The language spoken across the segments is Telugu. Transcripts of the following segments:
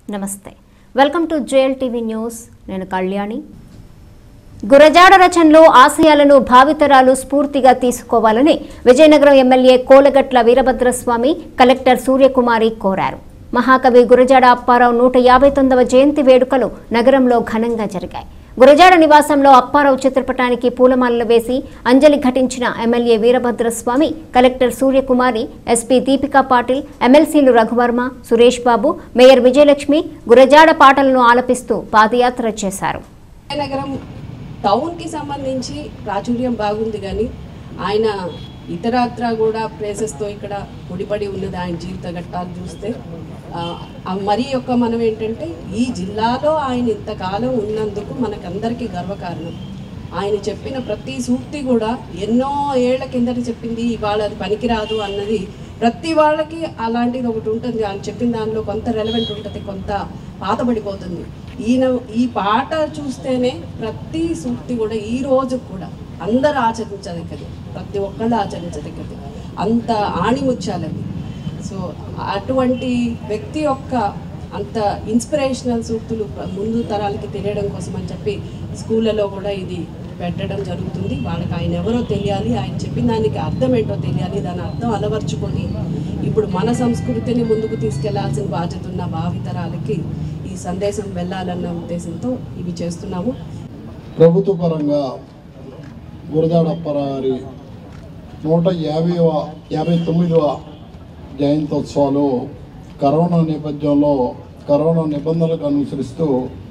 నమస్తే welcome to JL TV news నేను కళ్యాణి గురజాడ రచనలో ఆశయాలను భావితరాలు స్ఫూర్తిగా తీసుకోవాలని విజయనగరం ఎమ్మెల్యే కోలగట్ల వీరభద్రస్వామి కలెక్టర్ సూర్యకుమారి కోరారు మహాకవి గురజాడ అప్పారావు నూట యాభై తొమ్మిదవ జయంతి వేడుకలు నగరంలో ఘనంగా జరిగాయి గురజాడ నివాసంలో అప్పారావు చిత్రపటానికి పూలమాలలు వేసి అంజలి ఘటించిన MLA Veerabhadraswamy collector Suryakumari SP Deepika Patil ఎమ్మెల్సీలు రఘువర్మ సురేష్ బాబు మేయర్ విజయలక్ష్మి గురజాడ పాటలను ఆలపిస్తూ పాదయాత్ర చేశారు విజయనగరం టౌన్కి సంబంధించి ప్రాచుర్యం బాగుంది కానీ ఆయన ఇతరత్ర కూడా ప్లేసెస్తో ఇక్కడ ముడిపడి ఉన్నది ఆయన జీవిత ఘట్టాలు చూస్తే ఆ, ఆ మరి యొక్క మనం ఏంటంటే ఈ జిల్లాలో ఆయన ఇంతకాలం ఉన్నందుకు మనకందరికీ గర్వకారణం ఆయన చెప్పిన ప్రతి సూక్తి కూడా ఎన్నో ఏళ్ల కిందట చెప్పింది ఇవాళ అది పనికిరాదు అన్నది ప్రతి వాళ్ళకి అలాంటిది ఒకటి ఉంటుంది ఆయన చెప్పిన దానిలో కొంత రెలవెంట్ ఉంటుంది కొంత పాతబడిపోతుంది ఈయన ఈ పాట చూస్తేనే ప్రతి సూక్తి కూడా ఈ రోజు కూడా అందరు ఆచరించదగ్గది ప్రతి ఒక్కళ్ళు ఆచరించదగ్గది అంత ఆణిముత్యాలవి సో అటువంటి వ్యక్తి యొక్క అంత ఇన్స్పిరేషనల్ సూక్తులు ప్ర- ముందు తరాలకి తెలియడం కోసం అని చెప్పి స్కూళ్ళలో కూడా ఇది పెట్టడం జరుగుతుంది వాళ్ళకి ఆయన ఎవరో తెలియాలి ఆయన చెప్పిన దానికి అర్థం ఏంటో తెలియాలి దాని అర్థం అలవర్చుకొని ఇప్పుడు మన సంస్కృతిని ముందుకు తీసుకెళ్లాల్సిన బాధ్యత ఉన్న భావితరాలకి ఈ సందేశం వెళ్ళాలన్న ఉద్దేశంతో ఇవి చేస్తున్నాము ప్రభుత్వ పరంగా గురజాడ అప్పారారి నూట యాభైవ యాభై తొమ్మిదవ జయంతోత్సవాలు కరోనా నేపథ్యంలో కరోనా నిబంధనలకు అనుసరిస్తూ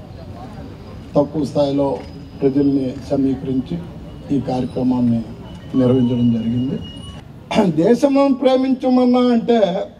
తక్కువ స్థాయిలో ప్రజల్ని సమీకరించి ఈ కార్యక్రమాన్ని నిర్వహించడం జరిగింది దేశం ప్రేమించమన్నా అంటే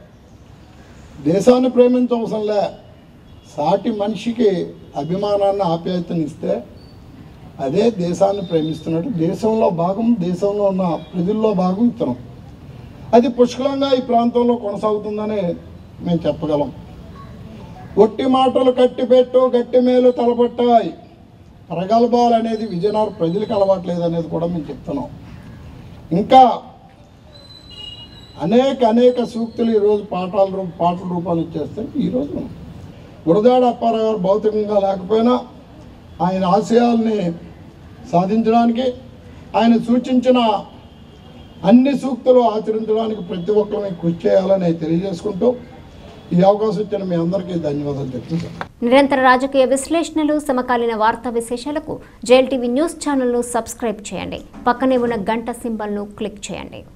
దేశాన్ని ప్రేమించవసరంలే సాటి మనిషికి అభిమానాన్ని ఆప్యాయతనిస్తే అదే దేశాన్ని ప్రేమిస్తున్నట్టు దేశంలో భాగం దేశంలో ఉన్న ప్రజల్లో భాగం ఇతరం అది పుష్కలంగా ఈ ప్రాంతంలో కొనసాగుతుందని మేము చెప్పగలం ఒట్టి మాటలు కట్టిపెట్టు గట్టి మేలు తలపట్టాయి ప్రగల్భాలు అనేది విజయనగరం ప్రజలకు అలవాట్లేదు అనేది కూడా మేము చెప్తున్నాం ఇంకా అనేక అనేక సూక్తులు ఈరోజు పాఠాల రూ పాటల రూపాలు ఇచ్చేస్తే ఈరోజు గురదాడ అప్పారావు గారు భౌతికంగా లేకపోయినా ఆయన ఆశయాల్ని సాధించడానికి ఆయన సూచించిన అన్ని సూక్తులు ఆచరించడానికి ప్రతి ఒక్కరిని కృషి చేయాలని తెలియజేసుకుంటూ ఈ అవకాశం ఇచ్చిన మీ అందరికీ ధన్యవాదాలు చెప్తున్నాను నిరంతర రాజకీయ విశ్లేషణలు సమకాలీన వార్తా విశేషాలకు జేఎల్ టీవీ న్యూస్ ఛానల్ను సబ్స్క్రైబ్ చేయండి పక్కనే ఉన్న గంట సింబల్ను క్లిక్ చేయండి